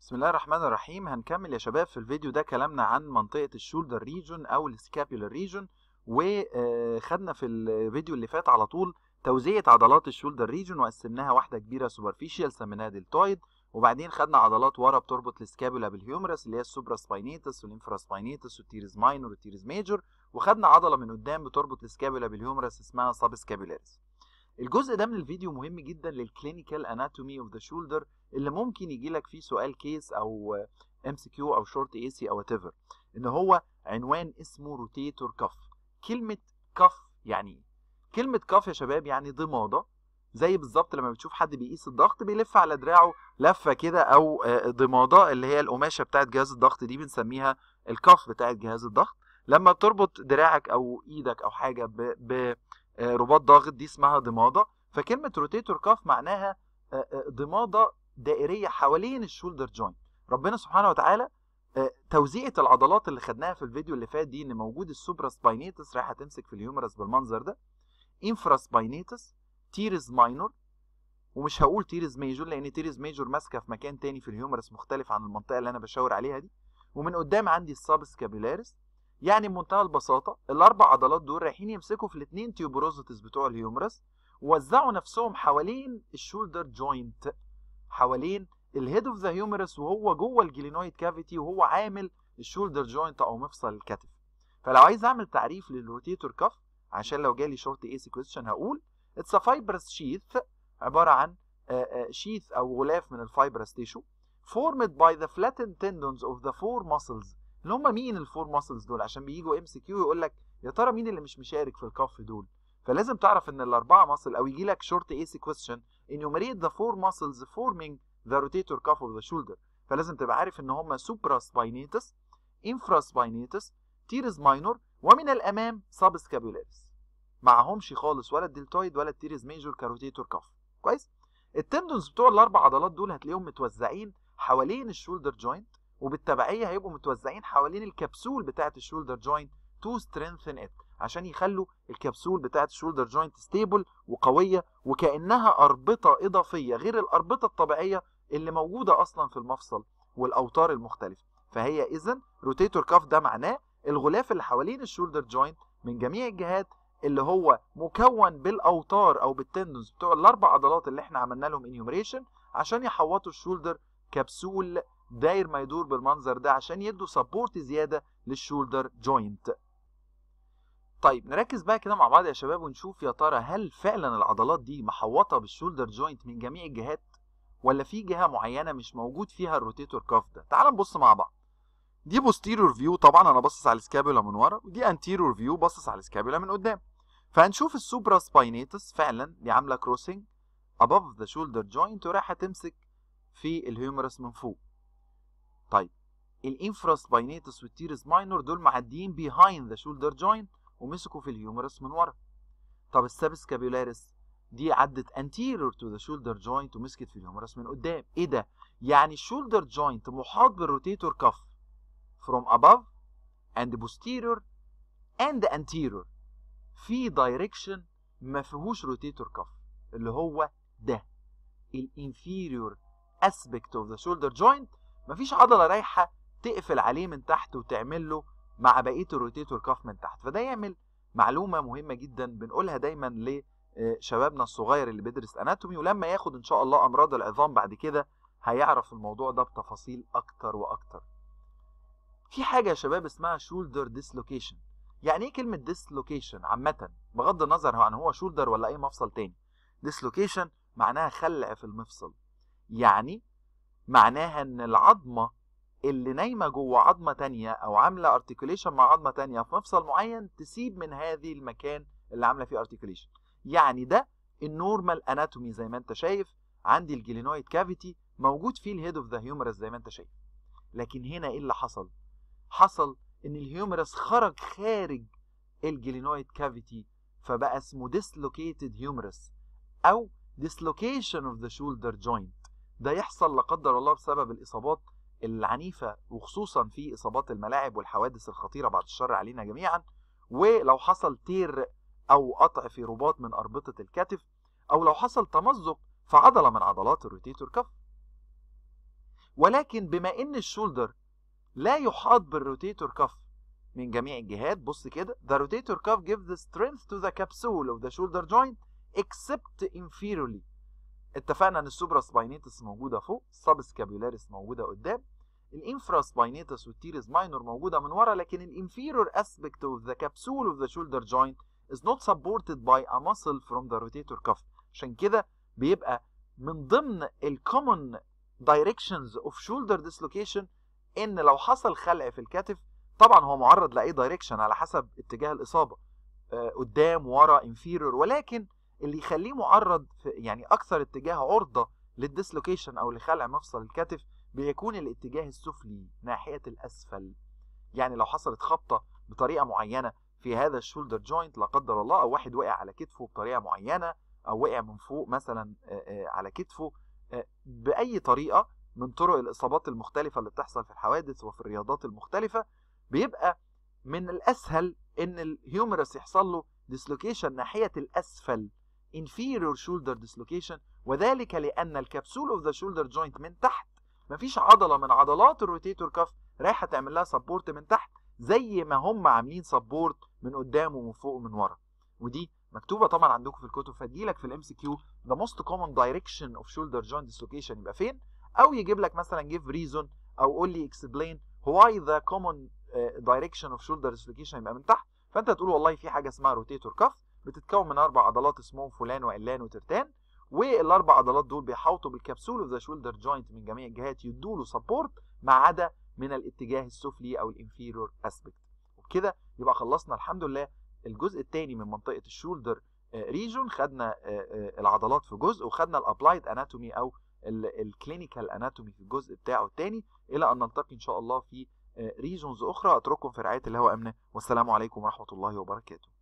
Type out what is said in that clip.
بسم الله الرحمن الرحيم هنكمل يا شباب في الفيديو ده كلامنا عن منطقة الشولدر ريجون أو السكابيولار ريجون وخدنا في الفيديو اللي فات على طول توزيعة عضلات الشولدر ريجون وقسمناها واحدة كبيرة سوبرفيشال سميناها دلتويد وبعدين خدنا عضلات ورا بتربط السكابولا بالهيومرس اللي هي السوبرا سباينيتس والانفرا سباينيتس والتيرز ماينور والتيرز ميجور وخدنا عضلة من قدام بتربط السكابولا بالهيومرس اسمها سب سكابولاريس الجزء ده من الفيديو مهم جدا للكلينيكال اناتومي اوف ذا شولدر اللي ممكن يجي لك فيه سؤال كيس او ام سي كيو او شورت اي سي او whatever ان هو عنوان اسمه روتيتور كف كلمه كف يعني ايه كلمه كف يا شباب يعني ضماده زي بالظبط لما بتشوف حد بيقيس الضغط بيلف على دراعه لفه كده او ضماده اللي هي القماشه بتاعت جهاز الضغط دي بنسميها الكف بتاعت جهاز الضغط لما بتربط دراعك او ايدك او حاجه برباط ضاغط دي اسمها ضماده فكلمه روتيتور كف معناها ضماده دائريه حوالين الشولدر جوينت ربنا سبحانه وتعالى توزيعة العضلات اللي خدناها في الفيديو اللي فات دي ان موجود السوبرا سباينيتس رايحه تمسك في الهيومرس بالمنظر ده انفرا سباينيتس تيرز ماينور ومش هقول تيرز ميجور لان تيرز ميجور ماسكه في مكان تاني في الهيومرس مختلف عن المنطقه اللي انا بشاور عليها دي ومن قدام عندي الساب سكابيلاريس يعني بمنتهى البساطه الاربع عضلات دول رايحين يمسكوا في الاثنين تيوبروزيتس بتوع الهيومرس ووزعوا نفسهم حوالين الشولدر جوينت حوالين الهيد اوف ذا هيومرس وهو جوه الجلينويد كافيتي وهو عامل الشولدر جوينت او مفصل الكتف فلو عايز اعمل تعريف للروتيتور كف عشان لو جالي شورت اي سي كويستشن هقول اتس ا فايبرس شيث عباره عن شيث او غلاف من الفايبرس تيشو formed by the flattened tendons of the four muscles اللي هم مين الفور ماسلز دول عشان بييجوا ام سي كيو يقول لك يا ترى مين اللي مش مشارك في الكف دول فلازم تعرف ان الاربعه ماسل او يجي لك شورت اي سي كويستشن enumerate the four muscles forming the rotator cuff of the shoulder فلازم تبقى عارف ان هم supra spinatus infra spinatus teres minor ومن الامام subscapularis معهمش خالص ولا الدلتويد ولا التيرز ميجور كروتيتور كف كويس التندونز بتوع الاربع عضلات دول هتلاقيهم متوزعين حوالين الشولدر جوينت وبالتبعيه هيبقوا متوزعين حوالين الكبسول بتاعه الشولدر جوينت تو strengthen it عشان يخلوا الكبسول بتاعه الشولدر جوينت ستيبل وقويه وكانها اربطه اضافيه غير الاربطه الطبيعيه اللي موجوده اصلا في المفصل والاوتار المختلفه فهي اذا روتيتور كاف ده معناه الغلاف اللي حوالين الشولدر جوينت من جميع الجهات اللي هو مكون بالاوتار او بالتندونز بتوع الاربع عضلات اللي احنا عملنا لهم انيومريشن عشان يحوطوا الشولدر كبسول داير ما يدور بالمنظر ده عشان يدوا سبورت زياده للشولدر جوينت طيب نركز بقى كده مع بعض يا شباب ونشوف يا ترى هل فعلا العضلات دي محوطه بالشولدر جوينت من جميع الجهات ولا في جهه معينه مش موجود فيها الروتيتور كاف ده تعال نبص مع بعض دي بوستيرور فيو طبعا انا باصص على السكابولا من ورا ودي انتيرور فيو باصص على السكابولا من قدام فهنشوف السوبرا سباينيتس فعلا دي عامله كروسنج above the shoulder joint ورايحه تمسك في الهيومرس من فوق طيب الانفرا سباينيتس والتيرس ماينور دول معديين behind the shoulder joint ومسكوا في الهيومرس من ورا طب السابسكابيولاريس دي عدت anterior to the shoulder joint ومسكت في الهيومرس من قدام ايه ده يعني الشولدر جوينت محاط بالروتيتور كف from above and posterior and anterior في دايركشن ما فيهوش روتيتور كف اللي هو ده الانفيريور اسبكت اوف ذا شولدر جوينت مفيش عضله رايحه تقفل عليه من تحت وتعمل له مع بقيه الروتيتور كاف من تحت فده يعمل معلومه مهمه جدا بنقولها دايما لشبابنا الصغير اللي بيدرس اناتومي ولما ياخد ان شاء الله امراض العظام بعد كده هيعرف الموضوع ده بتفاصيل اكتر واكتر في حاجه يا شباب اسمها شولدر ديسلوكيشن يعني ايه كلمه ديسلوكيشن عامه بغض النظر عن هو شولدر ولا اي مفصل تاني ديسلوكيشن معناها خلع في المفصل يعني معناها ان العظمه اللي نايمه جوه عظمه تانية او عامله ارتكوليشن مع عظمه تانية في مفصل معين تسيب من هذه المكان اللي عامله فيه ارتكوليشن يعني ده النورمال اناتومي زي ما انت شايف عندي الجلينويد كافيتي موجود فيه الهيد اوف ذا هيومرس زي ما انت شايف لكن هنا ايه اللي حصل حصل ان الهيومرس خرج خارج الجلينويد كافيتي فبقى اسمه dislocated humerus او dislocation of the shoulder joint ده يحصل لا قدر الله بسبب الاصابات العنيفه وخصوصا في اصابات الملاعب والحوادث الخطيره بعد الشر علينا جميعا ولو حصل تير او قطع في رباط من اربطه الكتف او لو حصل تمزق في عضله من عضلات الروتيتور كف ولكن بما ان الشولدر لا يحاط بالروتيتور كف من جميع الجهات بص كده the rotator cuff gives the strength to the capsule of the shoulder joint except inferiorly اتفقنا ان السوبرا سباينيتس موجوده فوق السب سكابيولاريس موجوده قدام الانفرا سباينيتس والتيريز ماينور موجوده من ورا لكن الانفيرور aspect of the capsule of the shoulder joint is not supported by a muscle from the rotator cuff عشان كده بيبقى من ضمن الكومن directions of shoulder dislocation ان لو حصل خلع في الكتف طبعا هو معرض لاي دايركشن على حسب اتجاه الاصابه آه، قدام ورا انفيرور ولكن اللي يخليه معرض في يعني اكثر اتجاه عرضه للديسلوكيشن او لخلع مفصل الكتف بيكون الاتجاه السفلي ناحيه الاسفل يعني لو حصلت خبطه بطريقه معينه في هذا الشولدر جوينت لا قدر الله او واحد وقع على كتفه بطريقه معينه او وقع من فوق مثلا آه، آه، على كتفه آه، باي طريقه من طرق الاصابات المختلفه اللي بتحصل في الحوادث وفي الرياضات المختلفه بيبقى من الاسهل ان الهيومرس يحصل له ديسلوكيشن ناحيه الاسفل inferior shoulder dislocation وذلك لان الكبسول اوف ذا شولدر جوينت من تحت مفيش عضله من عضلات الروتيتور كف رايحه تعمل لها سبورت من تحت زي ما هم عاملين سبورت من قدام ومن فوق ومن ورا ودي مكتوبه طبعا عندكم في الكتب فتجيلك في الام سي كيو the most common direction of shoulder joint dislocation يبقى فين او يجيب لك مثلا give reason او قول لي explain why the common uh, direction of shoulder dislocation يبقى من تحت فانت تقول والله في حاجه اسمها روتيتور كف بتتكون من اربع عضلات اسمهم فلان وعلان وترتان والاربع عضلات دول بيحاوطوا بالكبسول اوف ذا شولدر جوينت من جميع الجهات يدوا له سبورت ما عدا من الاتجاه السفلي او الانفيرور اسبكت وبكده يبقى خلصنا الحمد لله الجزء الثاني من منطقه الشولدر ريجون خدنا العضلات في جزء وخدنا الابلايد اناتومي او الكلينيكال اناتومي في الجزء بتاعه الثاني الى ان نلتقي ان شاء الله في ريجونز اخرى اترككم في رعايه الله وامنه والسلام عليكم ورحمه الله وبركاته